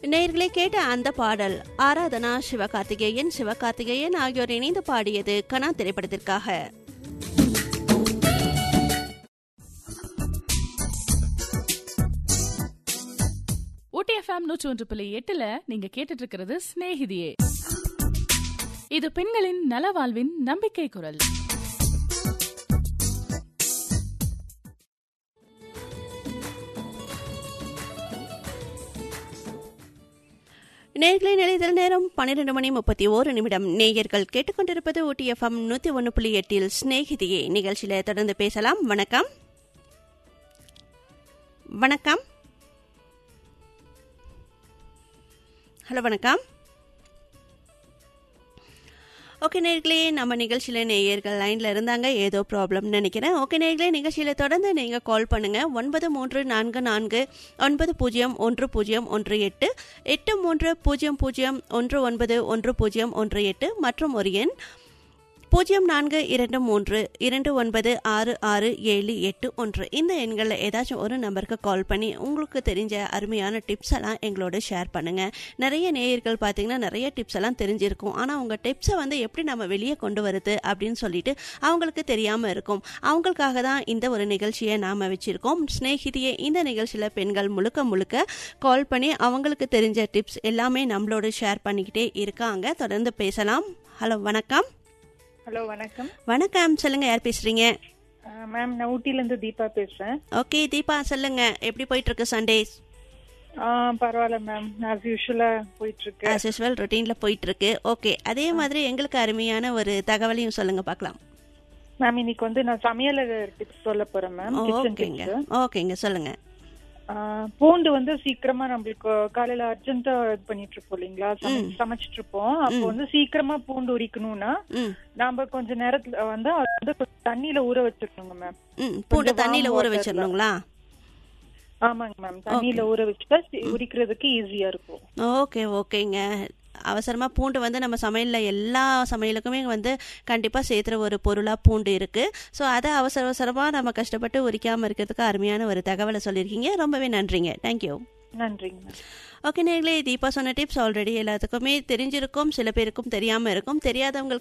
நேயர்களே கேட்ட அந்த பாடல் ஆராதனா சிவகார்த்திகேயன் சிவகார்த்திகேயன் ஆகியோர் இணைந்து பாடியது கனா திரைப்படத்திற்காக ஊட்டி எஃப்எம் நூற்றி ஒன்று புள்ளி எட்டுல நீங்க கேட்டுட்டு இருக்கிறது சிநேகிதியே இது பெண்களின் நலவாழ்வின் நம்பிக்கை குரல் நேர்களை நிலைதல் நேரம் பன்னிரண்டு மணி முப்பத்தி ஓரு நிமிடம் நேயர்கள் கேட்டுக்கொண்டிருப்பது ஊட்டி எஃப்எம் நூத்தி ஒன்று புள்ளி எட்டில் சிநேகிதியே நிகழ்ச்சியில தொடர்ந்து பேசலாம் வணக்கம் வணக்கம் ஹலோ வணக்கம் ஓகே நேர்களே நம்ம நிகழ்ச்சியில் நேயர்கள் லைனில் இருந்தாங்க ஏதோ ப்ராப்ளம்னு நினைக்கிறேன் ஓகே நேர்களே நிகழ்ச்சியில் தொடர்ந்து நீங்கள் கால் பண்ணுங்கள் ஒன்பது மூன்று நான்கு நான்கு ஒன்பது பூஜ்ஜியம் ஒன்று பூஜ்ஜியம் ஒன்று எட்டு எட்டு மூன்று பூஜ்ஜியம் பூஜ்ஜியம் ஒன்று ஒன்பது ஒன்று பூஜ்ஜியம் ஒன்று எட்டு மற்றும் ஒரு எண் பூஜ்ஜியம் நான்கு இரண்டு மூன்று இரண்டு ஒன்பது ஆறு ஆறு ஏழு எட்டு ஒன்று இந்த எண்களில் ஏதாச்சும் ஒரு நம்பருக்கு கால் பண்ணி உங்களுக்கு தெரிஞ்ச அருமையான டிப்ஸ் எல்லாம் எங்களோட ஷேர் பண்ணுங்கள் நிறைய நேயர்கள் பார்த்தீங்கன்னா நிறைய டிப்ஸ் எல்லாம் தெரிஞ்சிருக்கும் ஆனால் உங்கள் டிப்ஸை வந்து எப்படி நம்ம வெளியே கொண்டு வருது அப்படின்னு சொல்லிட்டு அவங்களுக்கு தெரியாமல் இருக்கும் அவங்களுக்காக தான் இந்த ஒரு நிகழ்ச்சியை நாம் வச்சுருக்கோம் ஸ்நேகிதியே இந்த நிகழ்ச்சியில் பெண்கள் முழுக்க முழுக்க கால் பண்ணி அவங்களுக்கு தெரிஞ்ச டிப்ஸ் எல்லாமே நம்மளோட ஷேர் பண்ணிக்கிட்டே இருக்காங்க தொடர்ந்து பேசலாம் ஹலோ வணக்கம் ஹலோ வணக்கம் வணக்கம் சொல்லுங்க யார் பேசுறீங்க மேம் நான் ஊட்டிலேருந்து தீபா பேசுகிறேன் ஓகே தீபா சொல்லுங்க எப்படி போயிட்டு இருக்கு சண்டேஸ் பரவாயில்ல மேம் ஆஸ் யூஷுவலாக போயிட்டுருக்கு ஆஸ் யூஸ்வல் ரொட்டீன்ல போயிட்டு இருக்கு ஓகே அதே மாதிரி எங்களுக்கு அருமையான ஒரு தகவலையும் சொல்லுங்க பார்க்கலாம் மேம் இன்னைக்கு வந்து நான் சமையல் டிப்ஸ் சொல்ல போகிறேன் மேம் கிச்சன் ஓகேங்க டிப்ஸ் ஓகேங்க சொல்லுங்க பூண்டு வந்து சீக்கிரமா நம்மளுக்கு காலையில அர்ஜென்ட்டா இது பண்ணிட்டு இருப்போம் இல்லைங்களா சமை- சமைச்சிட்டு இருப்போம் அப்போ வந்து சீக்கிரமா பூண்டு உரிக்கணும்னா ம் நாம கொஞ்ச நேரத்துல வந்து அது வந்து கொஞ்சம் தண்ணியில ஊற வச்சிருக்கோங்க மேம் ம் பூண்டு கொஞ்சம் தண்ணியில warm ஊற waterல. வச்சிடணுங்களா ஆமாங்க மேம் தண்ணியில ஊற வச்சுட்டா சி- உரிக்கிறதுக்கு ஈஸியா இருக்கும் ஓகே ஓகேங்க அவசரமா பூண்டு வந்து நம்ம சமையல்ல எல்லா சமையலுக்குமே வந்து கண்டிப்பா சேர்த்துற ஒரு பொருளா பூண்டு இருக்கு ஸோ அதை அவசர அவசரமா நம்ம கஷ்டப்பட்டு உரிக்காம இருக்கிறதுக்கு அருமையான ஒரு தகவலை சொல்லியிருக்கீங்க ரொம்பவே நன்றிங்க தேங்க்யூ நன்றிங்க மேம் ஓகே நேர்களே தீபா சொன்ன டிப்ஸ் ஆல்ரெடி எல்லாத்துக்குமே தெரிஞ்சிருக்கும் சில பேருக்கும் தெரியாமல் இருக்கும் தெரியாதவங்களுக்கு